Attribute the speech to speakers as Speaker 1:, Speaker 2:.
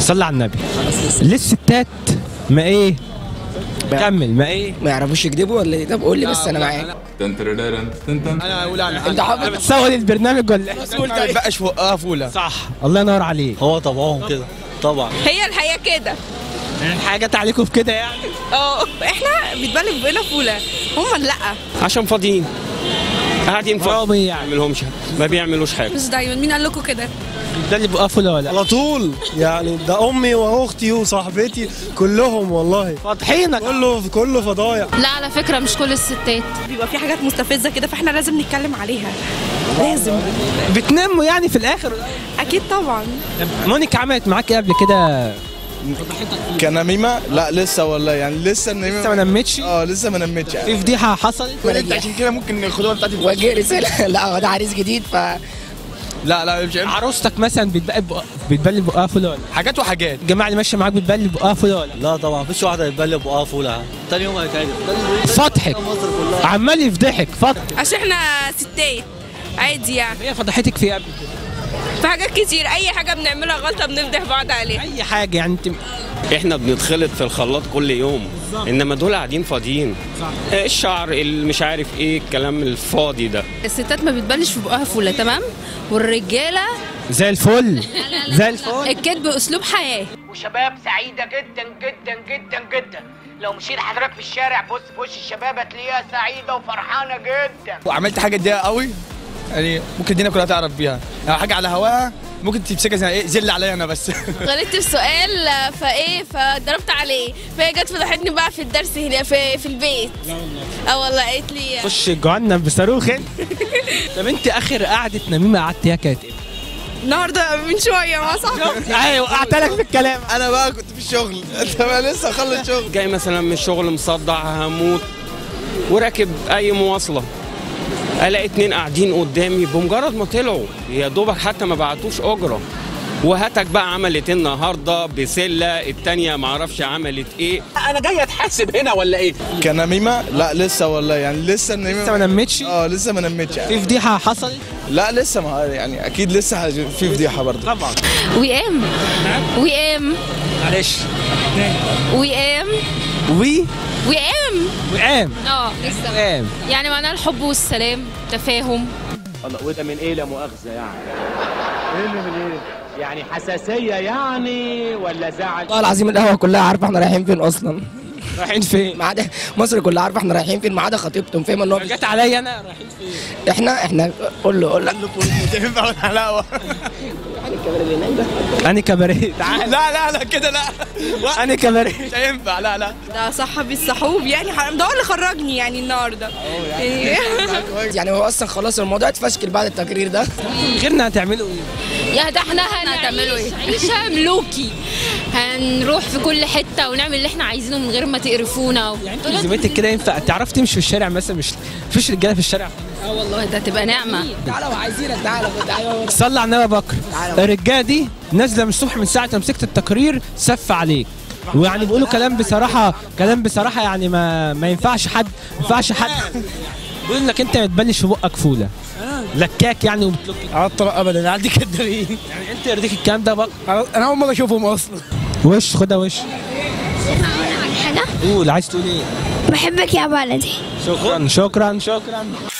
Speaker 1: صلى على النبي ليه الستات ما ايه كمل ما ايه
Speaker 2: ما يعرفوش يكذبوا ولا ايه طب قول لي بس انا معاك
Speaker 3: تن ترررن تن تن
Speaker 4: انا اقول انا
Speaker 2: انت حافظ
Speaker 1: بتسوي البرنامج ولا ايه
Speaker 4: مسؤول ما يبقاش فوقها فوله
Speaker 1: صح الله ينور عليك
Speaker 5: هو طبعهم كده طبعا
Speaker 6: هي الحياة كده
Speaker 1: حاجه جت عليكم في كده يعني
Speaker 6: اه احنا بيتبلغ بقنا فولة هم لا
Speaker 7: عشان فاضيين قاعدين فاضيين
Speaker 1: فاضي
Speaker 7: ما
Speaker 1: يعني
Speaker 7: بيعملهمش ما بيعملوش حاجه
Speaker 6: مش دايما مين قال لكم كده
Speaker 1: ده اللي بقى فوله ولا
Speaker 5: على طول يعني ده امي واختي وصاحبتي كلهم والله
Speaker 1: فاضحينك
Speaker 5: كله كله فضايع
Speaker 8: لا على فكرة مش كل الستات
Speaker 6: بيبقى في حاجات مستفزة كده فاحنا لازم نتكلم عليها لازم
Speaker 1: بتناموا يعني في الاخر
Speaker 6: اكيد طبعا
Speaker 1: طب مونيكا عملت معاك ايه قبل كده
Speaker 4: كنميمه لا لسه والله يعني لسه النميمه
Speaker 1: لسه ما نمتش
Speaker 4: اه لسه ما نمتش يعني
Speaker 1: في فضيحه حصلت
Speaker 4: عشان كده ممكن الخطوبه بتاعتي
Speaker 2: وجه رساله لا هو ده عريس جديد ف
Speaker 4: لا لا مش عارف.
Speaker 1: عروستك مثلا بتبقى بتبلي بقها فوله ولا
Speaker 4: حاجات وحاجات
Speaker 1: الجماعه اللي ماشيه معاك بتبلي بقها فوله ولا
Speaker 5: لا طبعا مفيش واحده يتبلى بقها فوله تاني يوم هيتعدل
Speaker 1: فضحك عمال يفضحك فضحك
Speaker 6: عشان احنا ستات عادي يعني
Speaker 1: هي فضحتك في إيه قبل
Speaker 6: في حاجات كتير اي حاجة بنعملها غلطة بنفضح بعض عليها
Speaker 1: اي حاجه يعني انت
Speaker 7: احنا بنتخلط في الخلاط كل يوم انما دول قاعدين فاضيين الشعر اللي مش عارف ايه الكلام الفاضي ده
Speaker 8: الستات ما بتبلش في بقها فولة تمام والرجالة
Speaker 1: زي الفل زي الفل
Speaker 8: الكذب اسلوب حياة
Speaker 9: وشباب سعيدة جدا جدا جدا جدا لو مشيت حضرتك في الشارع بص في وش الشباب هتلاقيها سعيدة وفرحانة جدا
Speaker 4: وعملت حاجه ضيقه قوي يعني ممكن الدنيا كلها تعرف بيها يعني حاجه على هواها ممكن تمسكها زي ايه زل عليا انا بس
Speaker 8: غلطت في سؤال فايه فضربت عليه فهي جت فضحتني بقى في الدرس هنا في, في البيت اه والله قالت لي
Speaker 1: خش جهنم بصاروخ انت طب انت اخر قعده نميمه قعدتيها كانت ايه؟
Speaker 6: النهاردة من شوية مع صاحبي
Speaker 1: ايوه وقعت لك في الكلام
Speaker 4: انا بقى كنت في الشغل انت بقى لسه اخلص شغل
Speaker 7: جاي مثلا من الشغل مصدع هموت وراكب اي مواصله الاقي اتنين قاعدين قدامي بمجرد ما طلعوا يا دوبك حتى ما بعتوش اجره وهاتك بقى عملت إيه النهارده بسله التانيه معرفش عملت ايه
Speaker 9: أنا جاي أتحاسب هنا ولا إيه؟
Speaker 4: كنميمه لا لسه والله يعني لسه النميمه
Speaker 1: لسه ما نمتش
Speaker 4: اه لسه ما نمتش يعني.
Speaker 1: في فضيحه حصلت
Speaker 4: لا لسه ما يعني اكيد لسه هج- في فضيحه برضه
Speaker 1: طبعا
Speaker 8: وئام وئام
Speaker 1: معلش
Speaker 8: وئام
Speaker 1: وي
Speaker 8: وئام
Speaker 1: وقام
Speaker 8: اه لسه
Speaker 1: وقام
Speaker 8: يعني معناها الحب والسلام تفاهم
Speaker 9: الله وده من إيه لا مؤاخذة يعني؟ إيه اللي من إيه؟ يعني حساسية يعني ولا زعل؟
Speaker 2: والله العظيم القهوه كلها عارفه احنا رايحين فين اصلا
Speaker 1: رايحين فين؟
Speaker 2: ما عدا مصر كلها عارفه احنا رايحين فين ما عدا خطيبتهم فاهم ان هو
Speaker 1: جت عليا انا رايحين فين؟
Speaker 2: احنا احنا قول له قول له
Speaker 4: تنفع الحلاوه
Speaker 1: انا كباريه تعال
Speaker 4: لا لا لا كده لا
Speaker 1: انا كباريه
Speaker 4: مش هينفع لا لا
Speaker 6: ده صاحبي الصحوب يعني حرام ده هو اللي خرجني يعني النهاردة يعني
Speaker 2: يعني هو اصلا خلاص الموضوع اتفشكل بعد التقرير ده
Speaker 1: غيرنا هتعملوا ايه؟
Speaker 8: يا ده احنا هنعملوا ايه؟ عيشة ملوكي هنروح في كل حتة ونعمل اللي احنا عايزينه من غير ما تقرفونا
Speaker 1: يعني انت زميلتك كده ينفع تعرف تمشي في الشارع مثلا مش مفيش رجاله في الشارع
Speaker 8: اه والله ده تبقى نعمة
Speaker 2: تعالى وعايزينك تعالى تعالى
Speaker 1: صلى على النبي يا بكر الرجاله دي نازله من الصبح من ساعه ما مسكت التقرير سف عليك ويعني بيقولوا كلام بصراحه كلام بصراحه يعني ما ما ينفعش حد ما ينفعش حد بيقول لك انت ما تبلش في بقك فوله لكاك يعني وبتلك
Speaker 4: عطر ابدا عندي كدابين
Speaker 1: يعني انت يرضيك الكلام ده بقى
Speaker 4: انا اول مره اشوفهم اصلا
Speaker 1: وش خدها وش
Speaker 8: حاجة
Speaker 1: قول عايز تقول ايه
Speaker 8: بحبك يا بلدي
Speaker 1: شكرا شكرا شكرا